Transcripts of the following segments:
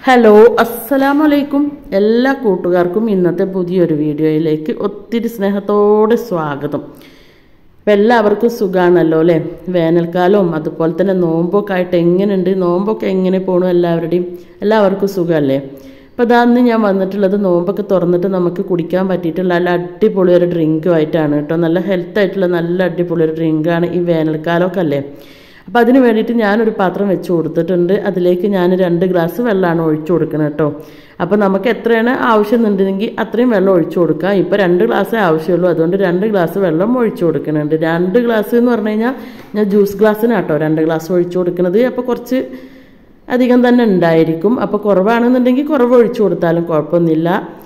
hello അസ്സലാമു അലൈക്കും എല്ലാ കൂട്ടുകാർക്കും ഇന്നത്തെ പുതിയൊരു വീഡിയോയിലേക്ക് ഒത്തിരി സ്നേഹത്തോടെ സ്വാഗതം അപ്പം എല്ലാവർക്കും സുഖമാണല്ലോ അല്ലേ വേനൽക്കാലവും അതുപോലെ തന്നെ നോമ്പൊക്കെ ആയിട്ട് എങ്ങനെയുണ്ട് നോമ്പൊക്കെ എങ്ങനെ പോണു എല്ലാവരുടെയും എല്ലാവർക്കും സുഖമല്ലേ അപ്പോൾ അതാ അന്ന് ഞാൻ വന്നിട്ടുള്ളത് നോമ്പൊക്കെ തുറന്നിട്ട് നമുക്ക് കുടിക്കാൻ പറ്റിയിട്ടുള്ള നല്ല അടിപൊളി ഒരു ഡ്രിങ്കുമായിട്ടാണ് കേട്ടോ നല്ല ഹെൽത്ത് ആയിട്ടുള്ള നല്ല അടിപൊളി ഒരു ഡ്രിങ്കാണ് ഈ വേനൽക്കാലമൊക്കെ അല്ലേ അപ്പോൾ അതിന് വേണ്ടിയിട്ട് ഞാനൊരു പാത്രം വെച്ച് കൊടുത്തിട്ടുണ്ട് അതിലേക്ക് ഞാൻ രണ്ട് ഗ്ലാസ് വെള്ളമാണ് ഒഴിച്ചു കൊടുക്കുന്നത് കേട്ടോ അപ്പോൾ നമുക്ക് എത്രയാണ് ആവശ്യമുണ്ടെങ്കിൽ അത്രയും വെള്ളം ഒഴിച്ചു കൊടുക്കാം ഇപ്പോൾ രണ്ട് ഗ്ലാസ്സേ ആവശ്യമുള്ളൂ അതുകൊണ്ട് രണ്ട് ഗ്ലാസ് വെള്ളം ഒഴിച്ചു കൊടുക്കുന്നുണ്ട് രണ്ട് ഗ്ലാസ് എന്ന് പറഞ്ഞു കഴിഞ്ഞാൽ ഞാൻ ജ്യൂസ് ഗ്ലാസ്സിനാട്ടോ രണ്ട് ഗ്ലാസ് ഒഴിച്ചു കൊടുക്കുന്നത് അപ്പോൾ കുറച്ച് അധികം തന്നെ ഉണ്ടായിരിക്കും അപ്പോൾ കുറവാണെന്നുണ്ടെങ്കിൽ കുറവ് ഒഴിച്ചു കൊടുത്താലും കുഴപ്പമൊന്നുമില്ല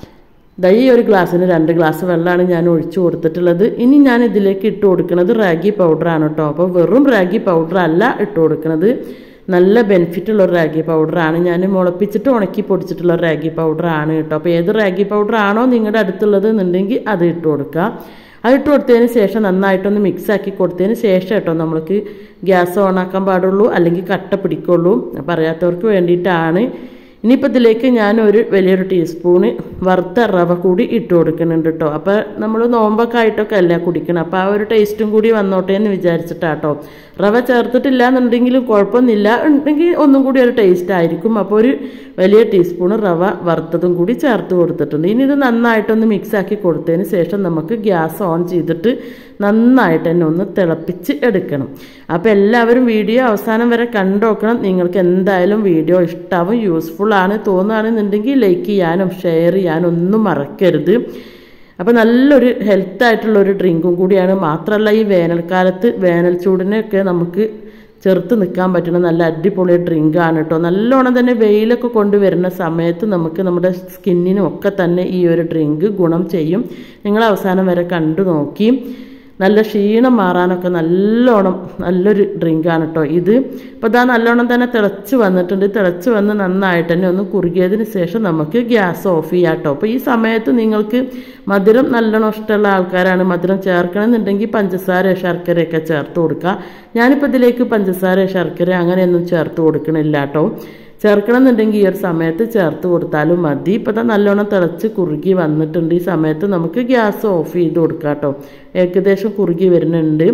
ദൈ ഒരു ഗ്ലാസ്സിന് രണ്ട് ഗ്ലാസ് വെള്ളമാണ് ഞാൻ ഒഴിച്ചു കൊടുത്തിട്ടുള്ളത് ഇനി ഞാൻ ഇതിലേക്ക് ഇട്ട് കൊടുക്കുന്നത് റാഗി പൗഡറാണ് കേട്ടോ അപ്പോൾ വെറും റാഗി പൗഡർ അല്ല ഇട്ട് കൊടുക്കുന്നത് നല്ല ബെനിഫിറ്റ് ഉള്ള ഒരു റാഗി പൗഡറാണ് ഞാൻ മുളപ്പിച്ചിട്ട് ഉണക്കി പൊടിച്ചിട്ടുള്ള റാഗി പൗഡറാണ് കേട്ടോ അപ്പോൾ ഏത് റാഗി പൗഡർ ആണോ നിങ്ങളുടെ അടുത്തുള്ളത് എന്നുണ്ടെങ്കിൽ അത് ഇട്ട് കൊടുക്കുക അത് ഇട്ട് കൊടുത്തതിന് ശേഷം നന്നായിട്ടൊന്ന് മിക്സ് ആക്കി കൊടുത്തതിന് ശേഷം കേട്ടോ നമ്മൾക്ക് ഗ്യാസ് ഓണാക്കാൻ പാടുള്ളൂ അല്ലെങ്കിൽ കട്ട പിടിക്കുള്ളൂ അപ്പോൾ അറിയാത്തവർക്ക് വേണ്ടിയിട്ടാണ് ഇനിയിപ്പോൾ ഇതിലേക്ക് ഞാൻ ഒരു വലിയൊരു ടീസ്പൂണ് വറുത്ത റവ കൂടി ഇട്ട് കൊടുക്കുന്നുണ്ട് കേട്ടോ അപ്പോൾ നമ്മൾ നോമ്പൊക്കെ ആയിട്ടൊക്കെ അല്ല കുടിക്കണം അപ്പോൾ ആ ഒരു ടേസ്റ്റും കൂടി വന്നോട്ടെ എന്ന് വിചാരിച്ചിട്ടാട്ടോ റവ ചേർത്തിട്ടില്ല എന്നുണ്ടെങ്കിലും കുഴപ്പമൊന്നുമില്ല ഉണ്ടെങ്കിൽ ഒന്നും കൂടി ഒരു ടേസ്റ്റ് ആയിരിക്കും അപ്പോൾ ഒരു വലിയ ടീസ്പൂണ് റവ വറുത്തതും കൂടി ചേർത്ത് കൊടുത്തിട്ടുണ്ട് ഇനി ഇത് നന്നായിട്ടൊന്ന് മിക്സ് ആക്കി കൊടുത്തതിന് ശേഷം നമുക്ക് ഗ്യാസ് ഓൺ ചെയ്തിട്ട് നന്നായിട്ട് തന്നെ ഒന്ന് തിളപ്പിച്ച് എടുക്കണം അപ്പോൾ എല്ലാവരും വീഡിയോ അവസാനം വരെ കണ്ടുനോക്കണം നിങ്ങൾക്ക് എന്തായാലും വീഡിയോ ഇഷ്ടാവും യൂസ്ഫുൾ ആണ് തോന്നുകയാണെന്നുണ്ടെങ്കിൽ ലൈക്ക് ചെയ്യാനും ഷെയർ ചെയ്യാനും ഒന്നും മറക്കരുത് അപ്പോൾ നല്ലൊരു ഹെൽത്ത് ആയിട്ടുള്ള ഒരു ഡ്രിങ്കും കൂടിയാണ് മാത്രമല്ല ഈ വേനൽക്കാലത്ത് വേനൽ ചൂടിനെയൊക്കെ നമുക്ക് ചെറുത്ത് നിൽക്കാൻ പറ്റുന്ന നല്ല അടിപൊളി ഡ്രിങ്കാണ് കേട്ടോ നല്ലോണം തന്നെ വെയിലൊക്കെ കൊണ്ടുവരുന്ന സമയത്ത് നമുക്ക് നമ്മുടെ സ്കിന്നിനും ഒക്കെ തന്നെ ഈ ഒരു ഡ്രിങ്ക് ഗുണം ചെയ്യും നിങ്ങൾ അവസാനം വരെ കണ്ടു നോക്കി നല്ല ക്ഷീണം മാറാനൊക്കെ നല്ലോണം നല്ലൊരു ഡ്രിങ്കാണ് കേട്ടോ ഇത് അപ്പോൾ ഇതാ നല്ലോണം തന്നെ തിളച്ച് വന്നിട്ടുണ്ട് തിളച്ച് വന്ന് നന്നായിട്ട് തന്നെ ഒന്ന് കുറുകിയതിന് ശേഷം നമുക്ക് ഗ്യാസ് ഓഫ് ചെയ്യാം കേട്ടോ അപ്പോൾ ഈ സമയത്ത് നിങ്ങൾക്ക് മധുരം നല്ലോണം ഇഷ്ടമുള്ള ആൾക്കാരാണ് മധുരം ചേർക്കണമെന്നുണ്ടെങ്കിൽ പഞ്ചസാര ശർക്കരയൊക്കെ ചേർത്ത് കൊടുക്കുക ഞാനിപ്പോൾ ഇതിലേക്ക് പഞ്ചസാര ശർക്കര അങ്ങനെയൊന്നും ചേർത്ത് കൊടുക്കണില്ല കേട്ടോ ചേർക്കണം എന്നുണ്ടെങ്കിൽ ഈ ഒരു സമയത്ത് ചേർത്ത് കൊടുത്താലും മതി ഇപ്പോൾ തന്നെ നല്ലോണം തിളച്ച് കുറുകി വന്നിട്ടുണ്ട് ഈ സമയത്ത് നമുക്ക് ഗ്യാസ് ഓഫ് ചെയ്ത് കൊടുക്കാം കേട്ടോ ഏകദേശം കുറുകി വരുന്നുണ്ട്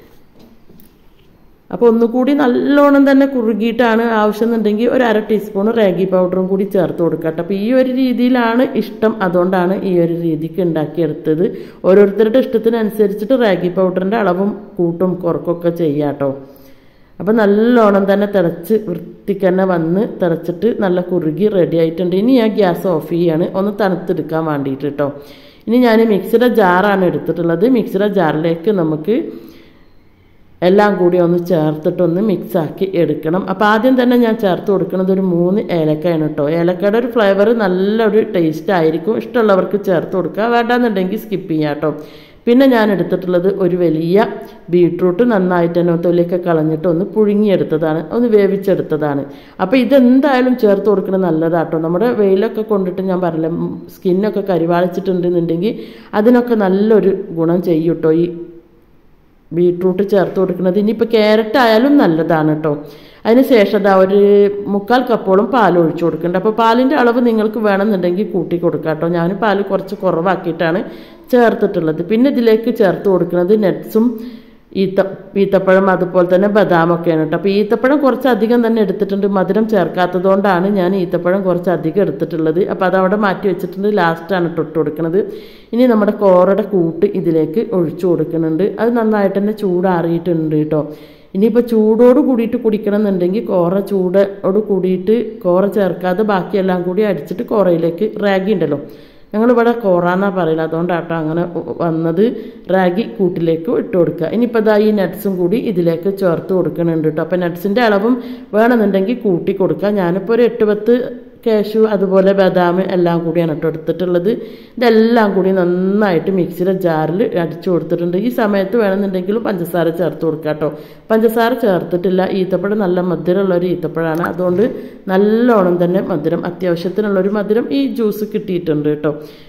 അപ്പോൾ ഒന്നുകൂടി നല്ലോണം തന്നെ കുറുകിയിട്ടാണ് ആവശ്യമെന്നുണ്ടെങ്കിൽ ഒരു അര ടീസ്പൂൺ റാഗി പൗഡറും കൂടി ചേർത്ത് കൊടുക്കട്ടെ അപ്പോൾ ഈ ഒരു രീതിയിലാണ് ഇഷ്ടം അതുകൊണ്ടാണ് ഈ ഒരു രീതിക്ക് ഉണ്ടാക്കിയെടുത്തത് ഓരോരുത്തരുടെ ഇഷ്ടത്തിനനുസരിച്ചിട്ട് റാഗി പൗഡറിൻ്റെ അളവും കൂട്ടും കുറക്കൊക്കെ ചെയ്യാം കേട്ടോ അപ്പോൾ നല്ലോണം തന്നെ തിളച്ച് വൃത്തിക്ക് തന്നെ വന്ന് തിളച്ചിട്ട് നല്ല കുറുകി റെഡി ആയിട്ടുണ്ട് ഇനി ഞാൻ ഗ്യാസ് ഓഫ് ചെയ്യാണ് ഒന്ന് തണുത്തെടുക്കാൻ വേണ്ടിയിട്ട് കേട്ടോ ഇനി ഞാൻ മിക്സിയുടെ ജാറാണ് എടുത്തിട്ടുള്ളത് മിക്സിയുടെ ജാറിലേക്ക് നമുക്ക് എല്ലാം കൂടി ഒന്ന് ചേർത്തിട്ടൊന്ന് മിക്സാക്കി എടുക്കണം അപ്പോൾ ആദ്യം തന്നെ ഞാൻ ചേർത്ത് കൊടുക്കുന്നത് ഒരു മൂന്ന് ഏലക്കയാണ് കേട്ടോ ഏലക്കയുടെ ഒരു ഫ്ലേവർ നല്ലൊരു ടേസ്റ്റ് ആയിരിക്കും ഇഷ്ടമുള്ളവർക്ക് ചേർത്ത് കൊടുക്കുക വേണ്ടാന്നുണ്ടെങ്കിൽ സ്കിപ്പ് ചെയ്യാം കേട്ടോ പിന്നെ ഞാൻ എടുത്തിട്ടുള്ളത് ഒരു വലിയ ബീട്രൂട്ട് നന്നായിട്ട് തന്നെ തൊലിയൊക്കെ കളഞ്ഞിട്ട് ഒന്ന് പുഴുങ്ങിയെടുത്തതാണ് ഒന്ന് വേവിച്ചെടുത്തതാണ് അപ്പോൾ ഇതെന്തായാലും ചേർത്ത് കൊടുക്കുന്നത് നല്ലതാട്ടോ നമ്മുടെ വെയിലൊക്കെ കൊണ്ടിട്ട് ഞാൻ പറഞ്ഞില്ല സ്കിന്നൊക്കെ കരിവാളിച്ചിട്ടുണ്ടെന്നുണ്ടെങ്കിൽ അതിനൊക്കെ നല്ലൊരു ഗുണം ചെയ്യും കേട്ടോ ഈ ബീട്രൂട്ട് ചേർത്ത് കൊടുക്കുന്നത് ഇനിയിപ്പോൾ ക്യാരറ്റ് ആയാലും നല്ലതാണ് കേട്ടോ അതിന് ശേഷം അതാ ഒരു മുക്കാൽ കപ്പോളം പാൽ ഒഴിച്ചു കൊടുക്കുന്നുണ്ട് അപ്പോൾ പാലിൻ്റെ അളവ് നിങ്ങൾക്ക് വേണമെന്നുണ്ടെങ്കിൽ കൂട്ടി കൊടുക്കാം കേട്ടോ ഞാൻ പാൽ കുറച്ച് കുറവാക്കിയിട്ടാണ് ചേർത്തിട്ടുള്ളത് പിന്നെ ഇതിലേക്ക് ചേർത്ത് കൊടുക്കുന്നത് നട്ട്സും ഈത്ത ഈത്തപ്പഴം അതുപോലെ തന്നെ ബദാമൊക്കെയാണ് കേട്ടോ അപ്പോൾ ഈത്തപ്പഴം കുറച്ച് അധികം തന്നെ എടുത്തിട്ടുണ്ട് മധുരം ചേർക്കാത്തതുകൊണ്ടാണ് ഞാൻ ഈത്തപ്പഴം കുറച്ച് അധികം എടുത്തിട്ടുള്ളത് അപ്പോൾ അതവിടെ മാറ്റി വെച്ചിട്ടുണ്ട് ലാസ്റ്റാണ് ഇട്ട് കൊടുക്കുന്നത് ഇനി നമ്മുടെ കോറയുടെ കൂട്ട് ഇതിലേക്ക് ഒഴിച്ചു കൊടുക്കുന്നുണ്ട് അത് നന്നായിട്ട് തന്നെ ചൂടാറിയിട്ടുണ്ട് കേട്ടോ ഇനിയിപ്പോൾ ചൂടോട് കൂടിയിട്ട് കുടിക്കണം എന്നുണ്ടെങ്കിൽ കോറ ചൂടോട് കൂടിയിട്ട് കോറ ചേർക്കാതെ ബാക്കിയെല്ലാം കൂടി അടിച്ചിട്ട് കോറയിലേക്ക് റാഗി ഉണ്ടല്ലോ ഞങ്ങളിവിടെ കോറാന്നാ പറയുന്നത് അതുകൊണ്ടാട്ടോ അങ്ങനെ വന്നത് റാഗി കൂട്ടിലേക്ക് ഇട്ട് കൊടുക്കുക ഇനിയിപ്പോൾ ഇതാ ഈ നട്ട്സും കൂടി ഇതിലേക്ക് ചേർത്ത് കൊടുക്കുന്നുണ്ട് കേട്ടോ അപ്പോൾ നട്ട്സിൻ്റെ അളവും വേണമെന്നുണ്ടെങ്കിൽ കൂട്ടി കൊടുക്കുക ഞാനിപ്പോൾ ഒരു എട്ട് പത്ത് കാഷു അതുപോലെ ബദാം എല്ലാം കൂടിയാണ് കേട്ടോ എടുത്തിട്ടുള്ളത് ഇതെല്ലാം കൂടി നന്നായിട്ട് മിക്സിയുടെ ജാറിൽ അടിച്ചു കൊടുത്തിട്ടുണ്ട് ഈ സമയത്ത് വേണമെന്നുണ്ടെങ്കിലും പഞ്ചസാര ചേർത്ത് കൊടുക്കുക കേട്ടോ പഞ്ചസാര ചേർത്തിട്ടില്ല ഈത്തപ്പഴം നല്ല മധുരമുള്ള ഒരു ഈത്തപ്പഴമാണ് അതുകൊണ്ട് നല്ലോണം തന്നെ മധുരം അത്യാവശ്യത്തിനുള്ളൊരു മധുരം ഈ ജ്യൂസ് കിട്ടിയിട്ടുണ്ട് കേട്ടോ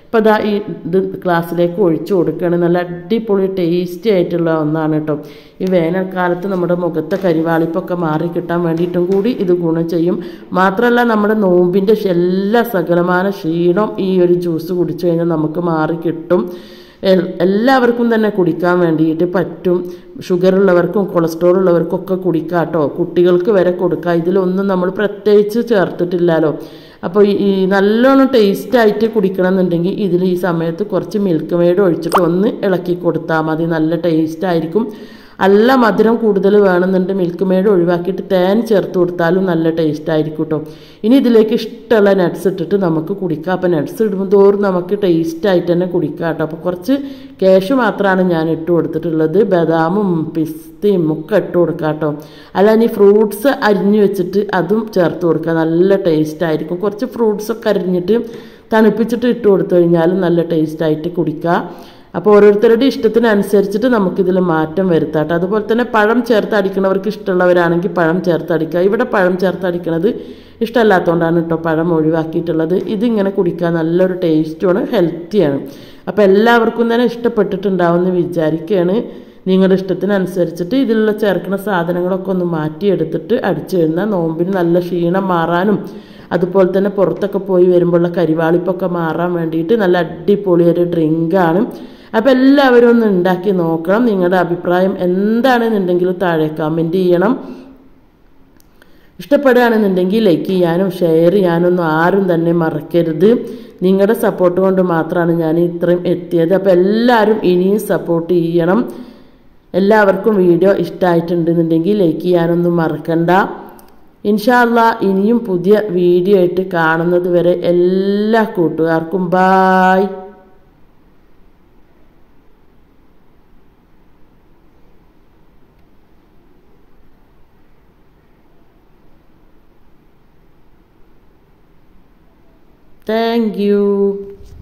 അപ്പോൾ ഇതാ ഈ ഇത് ക്ലാസ്സിലേക്ക് ഒഴിച്ചു കൊടുക്കുകയാണ് നല്ല അടിപൊളി ടേസ്റ്റി ആയിട്ടുള്ള ഒന്നാണ് കേട്ടോ ഈ വേനൽക്കാലത്ത് നമ്മുടെ മുഖത്തെ കരിവാളിപ്പൊക്കെ മാറി കിട്ടാൻ വേണ്ടിയിട്ടും കൂടി ഇത് ഗുണം ചെയ്യും മാത്രമല്ല നമ്മുടെ നോമ്പിൻ്റെ എല്ലാ സകലമാന ക്ഷീണം ഈ ഒരു ജ്യൂസ് കുടിച്ചു കഴിഞ്ഞാൽ നമുക്ക് മാറി കിട്ടും എൽ- എല്ലാവർക്കും തന്നെ കുടിക്കാൻ വേണ്ടിയിട്ട് പറ്റും ഷുഗർ ഉള്ളവർക്കും കൊളസ്ട്രോൾ ഉള്ളവർക്കും ഒക്കെ കുടിക്കാം കേട്ടോ കുട്ടികൾക്ക് വരെ കൊടുക്കാം ഇതിലൊന്നും നമ്മൾ പ്രത്യേകിച്ച് ചേർത്തിട്ടില്ലല്ലോ അപ്പോൾ ഈ- ഈ നല്ലോണം ടേസ്റ്റ് ആയിട്ട് കുടിക്കണം എന്നുണ്ടെങ്കിൽ ഇതിൽ ഈ സമയത്ത് കുറച്ച് മിൽക്ക് മെയ്ഡ് ഒഴിച്ചിട്ട് ഒന്ന് ഇളക്കി കൊടുത്താൽ മതി നല്ല ടേസ്റ്റ് ആയിരിക്കും നല്ല മധുരം കൂടുതൽ വേണമെന്നുണ്ട് മിൽക്ക് മെയ്ഡ് ഒഴിവാക്കിയിട്ട് തേൻ ചേർത്ത് കൊടുത്താലും നല്ല ടേസ്റ്റ് ആയിരിക്കും കേട്ടോ ഇനി ഇതിലേക്ക് ഇഷ്ടമുള്ള നട്ട്സ് ഇട്ടിട്ട് നമുക്ക് കുടിക്കാം അപ്പോൾ നട്ട്സ് ഇടുമ്പോൾ തോറും നമുക്ക് ടേസ്റ്റ് ആയിട്ട് തന്നെ കുടിക്കാം കേട്ടോ അപ്പോൾ കുറച്ച് ക്യാഷ് മാത്രമാണ് ഞാൻ ഇട്ട് കൊടുത്തിട്ടുള്ളത് ബദാമും പിസ്തയും ഒക്കെ ഇട്ട് കൊടുക്കാം കേട്ടോ അല്ല ഇനി ഫ്രൂട്ട്സ് അരിഞ്ഞു വെച്ചിട്ട് അതും ചേർത്ത് കൊടുക്കുക നല്ല ടേസ്റ്റ് ആയിരിക്കും കുറച്ച് ഫ്രൂട്ട്സ് ഒക്കെ അരിഞ്ഞിട്ട് തണുപ്പിച്ചിട്ട് ഇട്ട് കൊടുത്തു കഴിഞ്ഞാലും നല്ല ടേസ്റ്റ് ആയിട്ട് കുടിക്കാം അപ്പോൾ ഓരോരുത്തരുടെ ഇഷ്ടത്തിനനുസരിച്ചിട്ട് നമുക്കിതിൽ മാറ്റം വരുത്താട്ടോ അതുപോലെ തന്നെ പഴം ചേർത്ത് അടിക്കണവർക്ക് ഇഷ്ടമുള്ളവരാണെങ്കിൽ പഴം ചേർത്ത് അടിക്കുക ഇവിടെ പഴം ചേർത്ത് അടിക്കണത് ഇഷ്ടമല്ലാത്തതുകൊണ്ടാണ് കേട്ടോ പഴം ഒഴിവാക്കിയിട്ടുള്ളത് ഇതിങ്ങനെ കുടിക്കാൻ നല്ലൊരു ടേസ്റ്റുമാണ് ഹെൽത്തിയാണ് അപ്പോൾ എല്ലാവർക്കും തന്നെ ഇഷ്ടപ്പെട്ടിട്ടുണ്ടാവുമെന്ന് വിചാരിക്കുകയാണ് നിങ്ങളുടെ ഇഷ്ടത്തിനനുസരിച്ചിട്ട് ഇതിലുള്ള ചേർക്കുന്ന സാധനങ്ങളൊക്കെ ഒന്ന് മാറ്റിയെടുത്തിട്ട് അടിച്ചു കഴിഞ്ഞാൽ നോമ്പിന് നല്ല ക്ഷീണം മാറാനും അതുപോലെ തന്നെ പുറത്തൊക്കെ പോയി വരുമ്പോഴുള്ള കരിവാളിപ്പൊക്കെ മാറാൻ വേണ്ടിയിട്ട് നല്ല അടിപൊളി ഒരു ഡ്രിങ്കാണ് അപ്പോൾ എല്ലാവരും ഒന്ന് ഉണ്ടാക്കി നോക്കണം നിങ്ങളുടെ അഭിപ്രായം എന്താണെന്നുണ്ടെങ്കിൽ താഴെ കമൻറ്റ് ചെയ്യണം ഇഷ്ടപ്പെടുകയാണെന്നുണ്ടെങ്കിൽ ലൈക്ക് ചെയ്യാനും ഷെയർ ചെയ്യാനൊന്നും ആരും തന്നെ മറക്കരുത് നിങ്ങളുടെ സപ്പോർട്ട് കൊണ്ട് മാത്രമാണ് ഞാൻ ഇത്രയും എത്തിയത് അപ്പോൾ എല്ലാവരും ഇനിയും സപ്പോർട്ട് ചെയ്യണം എല്ലാവർക്കും വീഡിയോ ഇഷ്ടമായിട്ടുണ്ടെന്നുണ്ടെങ്കിൽ ലൈക്ക് ചെയ്യാനൊന്നും മറക്കണ്ട ഇൻഷാല്ല ഇനിയും പുതിയ വീഡിയോ ആയിട്ട് കാണുന്നത് വരെ എല്ലാ കൂട്ടുകാർക്കും ബായ് താങ്ക് യു